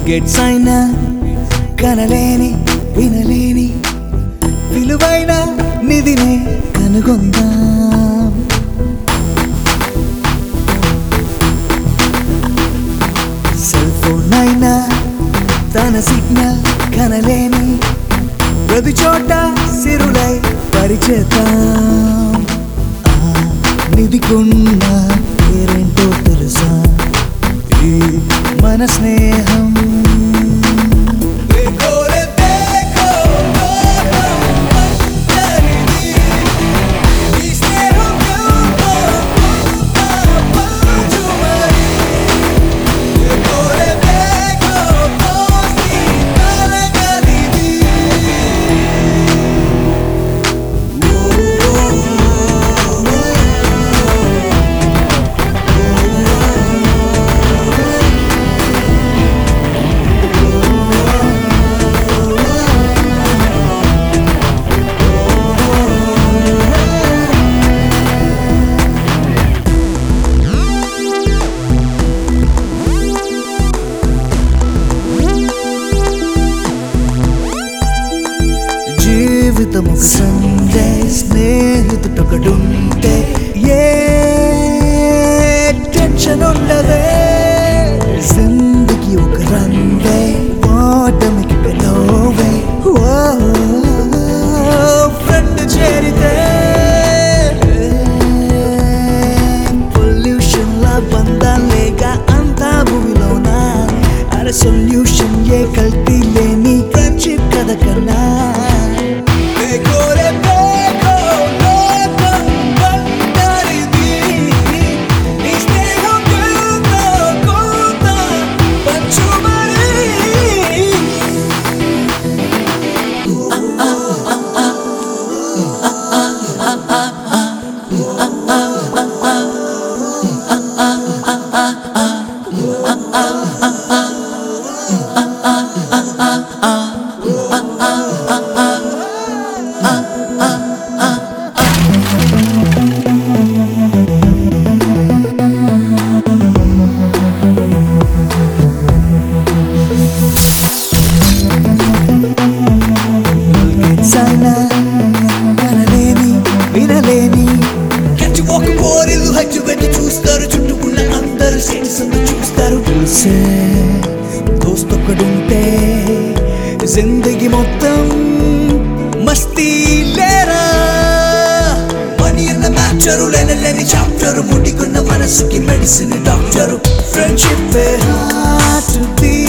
gets అయినా కనలేని వినలేని విలువైన నిధినే కనుగొందాం సెల్ ఫోన్ అయినా తన సిగ్నల్ కనలేని ప్రతి చోట సిరులై పరిచేతాం ఆ నిధికున్న పేరేంటో తెలుసా ఈ మన స్నేహం జీవితం ఒక సండే స్నేహితుడొకడుంటే ఏ టెన్షన్ ఉండదే జిందగీ ఒక రన్వే ఓటమికి పెలోవే ఫ్రెండ్ చేరితే పొల్యూషన్ లా బంధాలేగా అంతా భూమిలోన అర సొల్యూషన్ ఏ కల్తీ లేని ఫ్రెండ్షిప్ కథ కన్నా సైనా కనలేని వినలేని Catch you walk aboard, ఇల్లు హజ్జు వెళ్లి చూస్తారు చుట్టూ ఉన్న అందరూ సిటిజన్ చూస్తారు చూసే దోస్తొక్కడుంటే జిందగీ మొత్తం మస్తీ లేరా మనీ అన్న మ్యాచరు లేని చాప్టరు ముడికున్న మనసుకి medicine doctor friendship heart beat